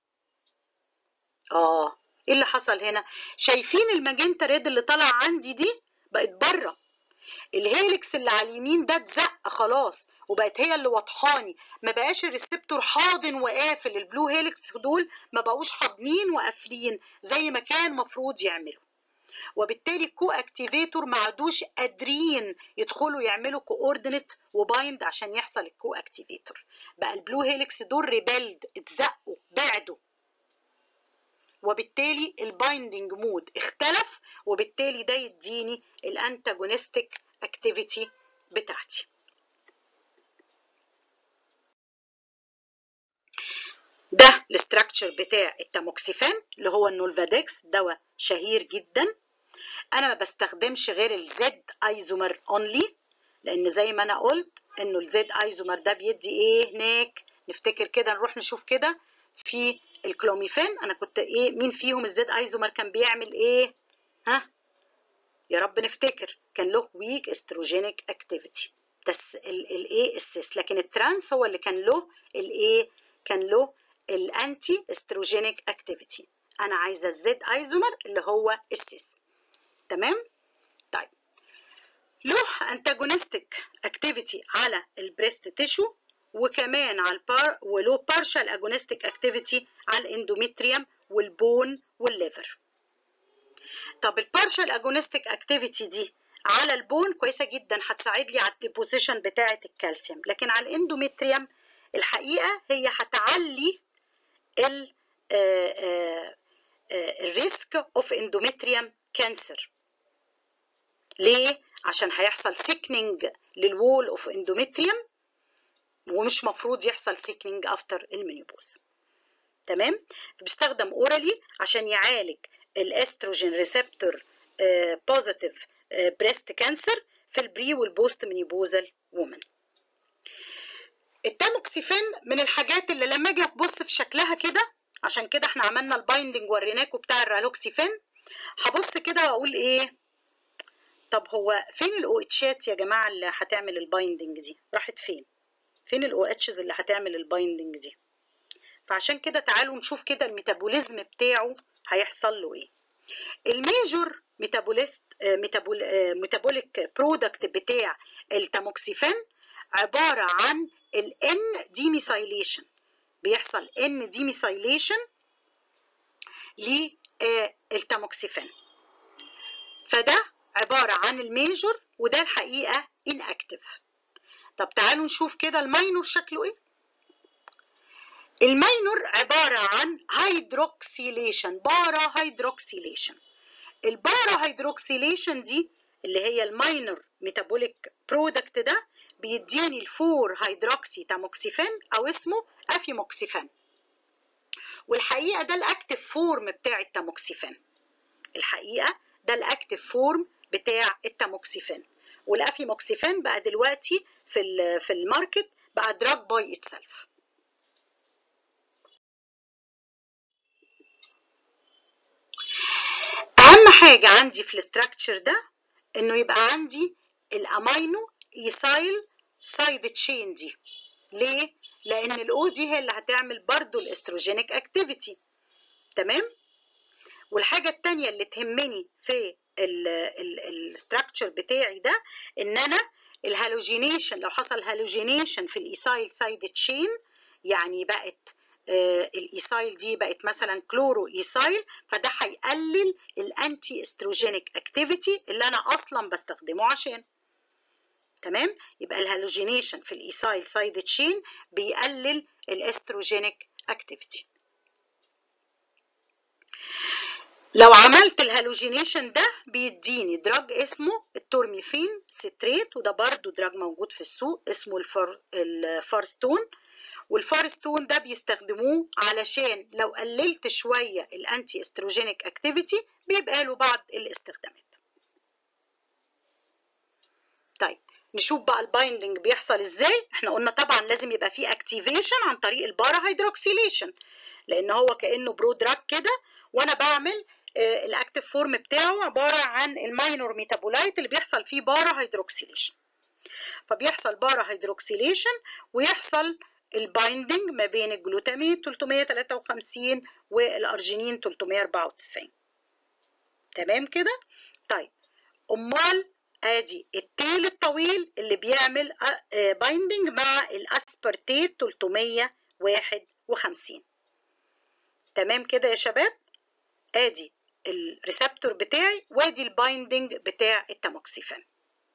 اه ايه اللي حصل هنا شايفين الماجنتا ريد اللي طالعه عندي دي بقت بره الهيلكس اللي على اليمين ده اتزق خلاص وبقت هي اللي واضحاني ما بقاش الريسبتور حاضن وقافل البلو هيلكس دول ما بقوش حاضنين وقافلين زي ما كان مفروض يعملوا وبالتالي الكو اكتيفيتور ما عادوش قادرين يدخلوا يعملوا كوردينيت وبايند عشان يحصل الكو اكتيفيتور بقى البلو هيلكس دول ريبيلد اتزقوا بعدوا وبالتالي البايندنج مود اختلف وبالتالي ده يديني الانتاجونستيك اكتيفيتي بتاعتي ده الاستراكشر بتاع التاموكسيفان اللي هو النولفادكس دواء شهير جدا انا ما بستخدمش غير الزد ايزومر اونلي لان زي ما انا قلت انه الزد ايزومر ده بيدي ايه هناك نفتكر كده نروح نشوف كده في الكلوميفين انا كنت ايه مين فيهم الزد ايزومر كان بيعمل ايه ها يا رب نفتكر كان له ويك استروجينيك اكتيفيتي ده الايه السيس لكن الترانس هو اللي كان له الايه كان له الانتي استروجينيك اكتيفيتي انا عايزه الزد ايزومر اللي هو السيس تمام طيب له انتاجونستيك اكتيفيتي على البريست تيشو وكمان على البار وله بارشال اجونستيك اكتيفيتي على الاندوميتريوم والبون والليفر طب البارشال اجونستيك اكتيفيتي دي على البون كويسه جدا هتساعد لي على الديبوزيشن بتاعه الكالسيوم لكن على الاندوميتريوم الحقيقه هي هتعلي ال الريسك اوف اندوميتريوم كانسر ليه عشان هيحصل سيكنينج للوول اوف اندوميتريوم ومش مفروض يحصل سيكنينج افتر المينيبوز تمام بيستخدم اورالي عشان يعالج الاستروجين ريسبتور بوزيتيف بريست كانسر في البري والبوست مينيبوزال وومن التاموكسيفين من الحاجات اللي لما اجي ابص في شكلها كده عشان كده احنا عملنا البايندنج وريناكم بتاع الرالوكسيفين هبص كده واقول ايه طب هو فين الاو اتشات يا جماعه اللي هتعمل البايندنج دي راحت فين فين الاو اتشز اللي هتعمل البايندنج دي فعشان كده تعالوا نشوف كده الميتابوليزم بتاعه هيحصل له ايه الميجور ميتابوليست ميتابول ميتابوليك برودكت بتاع التاموكسيفين عباره عن الان ديميثايليشن بيحصل ان ديميثايليشن للتاموكسيفين فده عباره عن الميجور وده الحقيقه inactive طب تعالوا نشوف كده الماينور شكله ايه الماينور عبارة عن هيدروكسيليشن بارا هيدروكسيليشن البارا هيدروكسيليشن دي اللي هي الماينور ميتابوليك برودكت ده بيديني الفور هيدروكسي تاموكسيفين او اسمه افيموكسيفين والحقيقة ده الاكتف فورم بتاع التاموكسيفين الحقيقة ده الاكتف فورم بتاع التاموكسيفين والافيموكسيفين بقى دلوقتي في في الماركت بقى دراج باي اتسلف اهم حاجه عندي في الاستراكشر ده انه يبقى عندي الامينو ايسايل سايد تشين دي ليه لان الاو دي هي اللي هتعمل برضو الاستروجينيك اكتيفيتي تمام والحاجه الثانيه اللي تهمني في الاستراكشر بتاعي ده ان انا الهالوجينيشن لو حصل هالوجينيشن في الايسايل سايد تشين يعني بقت آه الايسايل دي بقت مثلا كلورو ايسايل فده هيقلل الانتي استروجينيك اكتيفيتي اللي انا اصلا بستخدمه عشان تمام يبقى الهالوجينيشن في الايسايل سايد تشين بيقلل الاستروجينيك اكتيفيتي لو عملت الهالوجينيشن ده بيديني دراج اسمه التورميفين ستريت وده برضو دراج موجود في السوق اسمه الفار الفارستون والفارستون ده بيستخدموه علشان لو قللت شوية الانتي استروجينيك اكتيفيتي بيبقى له بعض الاستخدامات طيب نشوف بقى البايندنج بيحصل ازاي احنا قلنا طبعا لازم يبقى فيه اكتيفيشن عن طريق البارا هيدروكسيليشن لان هو كانه برو دراج كده وانا بعمل الاكتيف فورم بتاعه عباره عن الماينور ميتابولايت اللي بيحصل فيه بارا هيدروكسيليشن فبيحصل بارا هيدروكسيليشن ويحصل البايندنج ما بين الجلوتامين 353 والارجينين 394 تمام كده طيب امال ادي التيل الطويل اللي بيعمل بايندنج مع الاسبرتيت 351 تمام كده يا شباب ادي الريسبتور بتاعي وادي البايندنج بتاع التاموكسيفين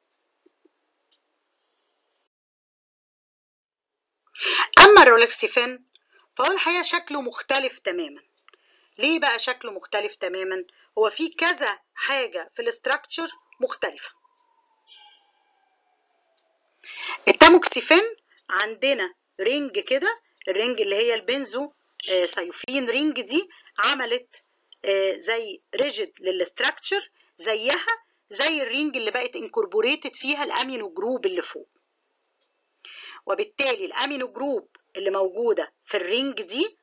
اما الرولكسيفين فهو الحقيقه شكله مختلف تماما ليه بقى شكله مختلف تماما هو في كذا حاجه في الاستراكشر مختلفه التاموكسيفين عندنا رينج كده الرينج اللي هي البنزو آه سيوفين رينج دي عملت آه زي ريجيد للاستراكشر زيها زي الرينج اللي بقت انكوربوريتد فيها الامينو جروب اللي فوق وبالتالي الامينو جروب اللي موجوده في الرينج دي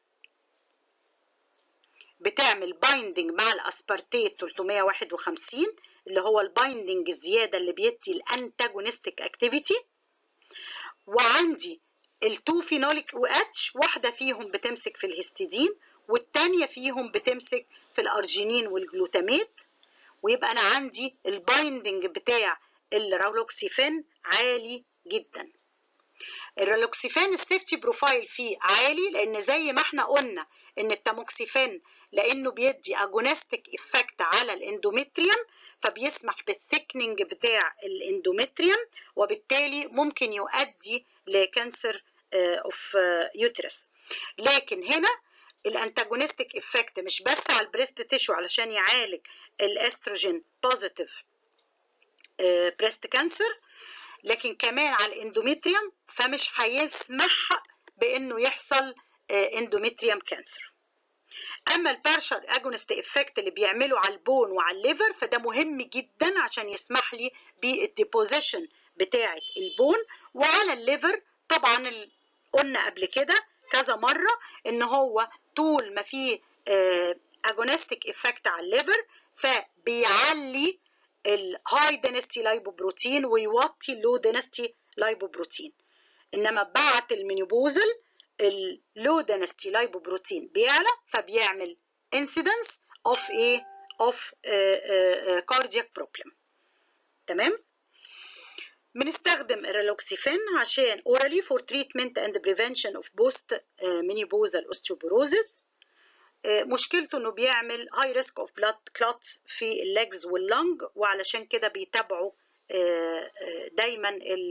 بتعمل بايندنج مع الاسبارتيت 351 اللي هو البايندنج الزياده اللي بيدي الانتاجونستيك اكتيفيتي وعندي التو فينوليك و اتش واحده فيهم بتمسك في الهستidine والتانيه فيهم بتمسك في الارجينين والجلوتاميت ويبقى انا عندي البايندنج بتاع الرولوكسيفين عالي جدا الرولوكسيفين السيفتي بروفايل فيه عالي لان زي ما احنا قلنا ان التاموكسيفين لانه بيدي اجونستيك افكت على الاندوميتريوم فبيسمح بالثيكنينج بتاع الاندوميتريوم وبالتالي ممكن يؤدي لكانسر اوف يوترس لكن هنا الانتاجونستيك افكت مش بس على البريست تيشو علشان يعالج الاستروجين بوزيتيف بريست كانسر لكن كمان على الاندوميتريوم فمش هيسمح بانه يحصل اندوميتريوم كانسر اما البارشال اجونست افكت اللي بيعمله على البون وعلى الليفر فده مهم جدا عشان يسمح لي بالديبوزيشن بتاعه البون وعلى الليفر طبعا قلنا قبل كده كذا مره ان هو طول ما فيه اجونستيك افكت على الليفر فبيعلي الهاي دينستي لايبوبروتين ويوطي اللو دينستي لايبوبروتين انما بعد المينيبوزل اللو دينستي لايبوبروتين بيعلى فبيعمل incidence of a of uh, uh, cardiac problem تمام بنستخدم الريلوكسيفين عشان orally for treatment and prevention of post menopausal osteoporosis مشكلته انه بيعمل هاي ريسك اوف بلاد كلوتس في الليجز واللنج وعلشان كده بيتابعوا دايما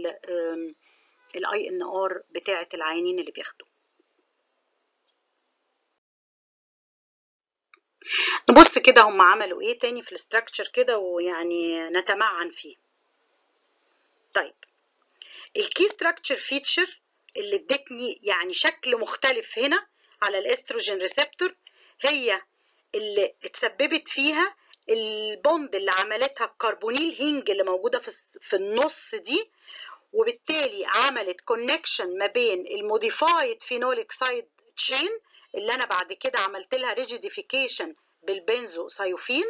الاي ان ار بتاعه العيانين اللي بياخدوه نبص كده هم عملوا ايه تاني في الاستراكشر كده ويعني نتمعن فيه طيب الكي ستراكشر فيتشر اللي ادتني يعني شكل مختلف هنا على الاستروجين ريسبتور هي اللي اتسببت فيها البوند اللي عملتها الكربونيل هينج اللي موجوده في في النص دي وبالتالي عملت كونكشن ما بين الموديفايد فينوليك سايد تشين اللي انا بعد كده عملت لها ريجيديفيكيشن بالبنزو سايوفين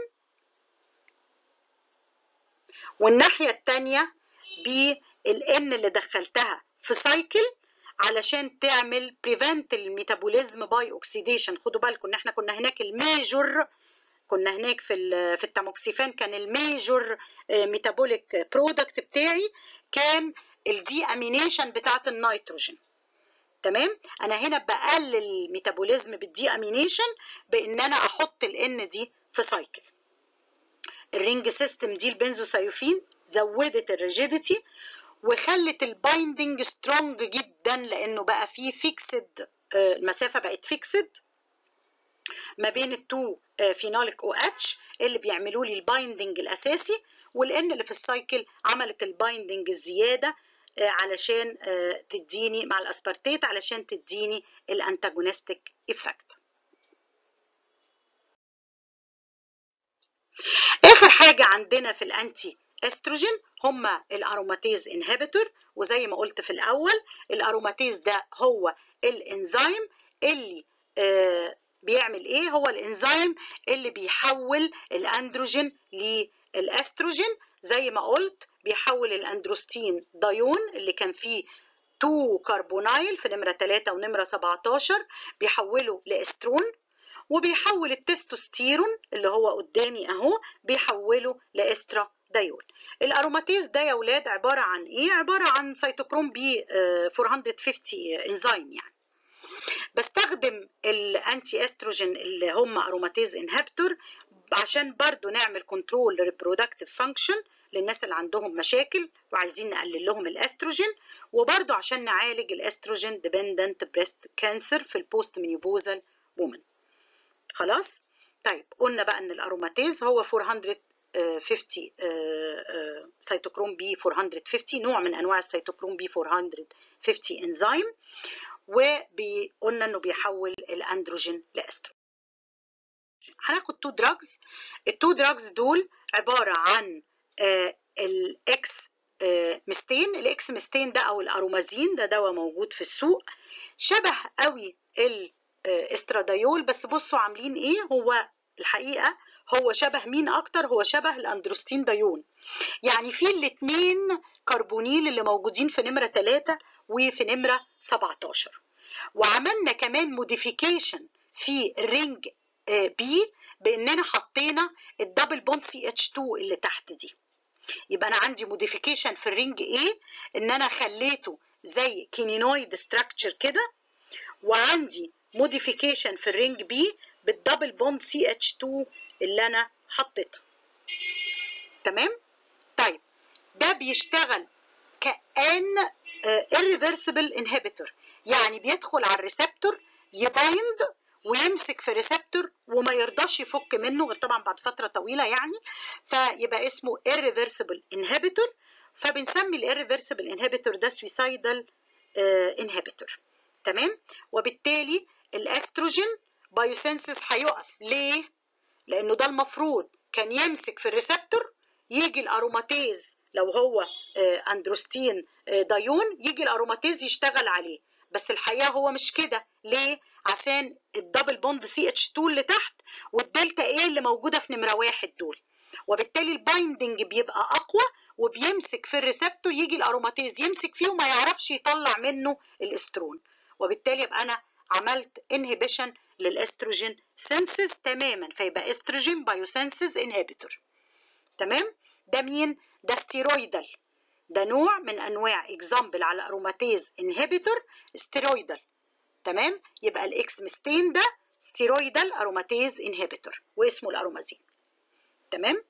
والناحيه الثانيه بالان اللي دخلتها في سايكل علشان تعمل بريفنت الميتابوليزم باي اوكسيديشن خدوا بالكم ان احنا كنا هناك الميجور كنا هناك في في التاموكسيفان كان الميجور ميتابوليك برودكت بتاعي كان الدي امينيشن بتاعت النيتروجين تمام انا هنا بقلل الميتابوليزم بالدي امينيشن بان انا احط الان دي في سايكل الرينج سيستم دي البنزوسايوفين زودت الريجيديتي وخلت البايندنج سترونج جدا لانه بقى فيه فيكسد المسافه بقت فيكسد ما بين التو فينوليك او اتش اللي بيعملوا لي البايندنج الاساسي والان اللي في السايكل عملت البايندنج الزياده علشان تديني مع الاسبارتيت علشان تديني الانتاجونستيك افكت اخر حاجه عندنا في الانتي استروجين هما الاروماتيز انهبيتور وزي ما قلت في الاول الاروماتيز ده هو الانزيم اللي آه بيعمل ايه هو الانزيم اللي بيحول الاندروجين للاستروجين زي ما قلت بيحول الاندروستين دايون اللي كان فيه 2 كربونايل في نمره 3 ونمره 17 بيحوله لاسترون وبيحول التستوستيرون اللي هو قدامي اهو بيحوله لاسترا دايول الاروماتيز الاروماتيز ده يا ولاد عباره عن ايه عباره عن سيتوكروم بي 450 انزيم يعني بستخدم الانتي استروجين اللي هم اروماتيز انهبتور عشان برضو نعمل كنترول ريبرودكتيف فانكشن للناس اللي عندهم مشاكل وعايزين نقلل لهم الاستروجين وبرضو عشان نعالج الاستروجين ديبندنت بريست كانسر في البوست مينيبوزال وومن خلاص طيب قلنا بقى ان الاروماتيز هو 450 سيتوكروم بي 450 نوع من انواع السيتوكروم بي 450 انزيم وقلنا انه بيحول الاندروجين لاستروجين هناخد تو دراجز التو دراجز دول عباره عن الاكس مستين الاكس مستين ده او الارومازين ده دواء موجود في السوق شبه قوي الاسترادايول بس بصوا عاملين ايه هو الحقيقه هو شبه مين اكتر هو شبه الاندروستين دايون يعني في الاثنين كربونيل اللي موجودين في نمره 3 وفي نمره 17 وعملنا كمان موديفيكيشن في الرينج بي باننا حطينا الدبل بوند سي اتش 2 اللي تحت دي يبقى انا عندي موديفيكيشن في الرينج ايه ان انا خليته زي كينينويد ستراكشر كده وعندي موديفيكيشن في الرينج بي بالدبل بوند سي اتش 2 اللي انا حطيتها تمام طيب ده بيشتغل كان irreversible inhibitor يعني بيدخل على الريسبتور يبايند ويمسك في ريسبتور وما يرضاش يفك منه غير طبعا بعد فتره طويله يعني فيبقى اسمه irreversible inhibitor فبنسمي الirreversible inhibitor ده suicidal inhibitor تمام وبالتالي الاستروجين بايوسينسس هيقف ليه لانه ده المفروض كان يمسك في الريسبتور يجي الاروماتيز لو هو اندروستين دايون يجي الاروماتيز يشتغل عليه بس الحقيقه هو مش كده ليه عشان الدبل بوند سي اتش 2 اللي تحت والدلتا ايه اللي موجوده في نمره واحد دول وبالتالي البايندنج بيبقى اقوى وبيمسك في الريسبتور يجي الاروماتيز يمسك فيه وما يعرفش يطلع منه الاسترون وبالتالي يبقى انا عملت انهبيشن للاستروجين سينسز تماما فيبقى استروجين بايوسينسز انهبيتور تمام ده مين ده ستيرويدال ده نوع من انواع اكزامبل على اروماتيز انهبيتور ستيرويدال تمام يبقى الاكس مستين ده ستيرويدال اروماتيز انهبيتور واسمه الارومازين تمام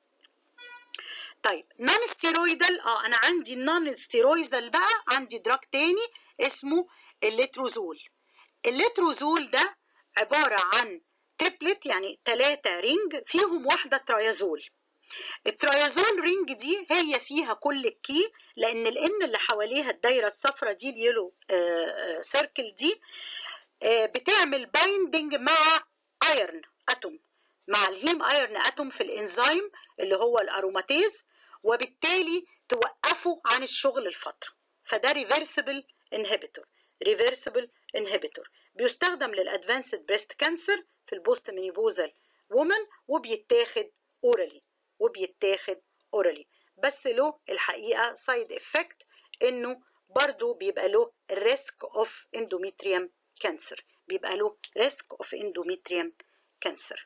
طيب نون ستيرويدال اه انا عندي النون ستيرويدال بقى عندي دراج تاني اسمه الليتروزول الليتروزول ده عباره عن تريبلت يعني ثلاثه رينج فيهم واحده تريازول التريازول رينج دي هي فيها كل الكي لان الان اللي حواليها الدايره الصفراء دي اليلو سيركل دي آه بتعمل بايندنج مع ايرن اتوم مع الهيم ايرن اتوم في الانزيم اللي هو الاروماتيز وبالتالي توقفه عن الشغل لفتره فده ريفرسبل انهبيتور ريفرسبل انهبيتور بيستخدم للادفانسد بريست كانسر في البوست مينيبوزال وومن وبيتاخد اورالي وبيتاخد اورالي بس له الحقيقه سايد افكت انه برضو بيبقى له ريسك اوف اندوميتريوم كانسر بيبقى له ريسك اوف اندوميتريوم كانسر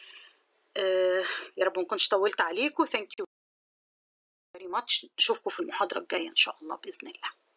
يا رب ما كنتش طولت عليكم ثانك يو فيري ماتش نشوفكم في المحاضره الجايه ان شاء الله باذن الله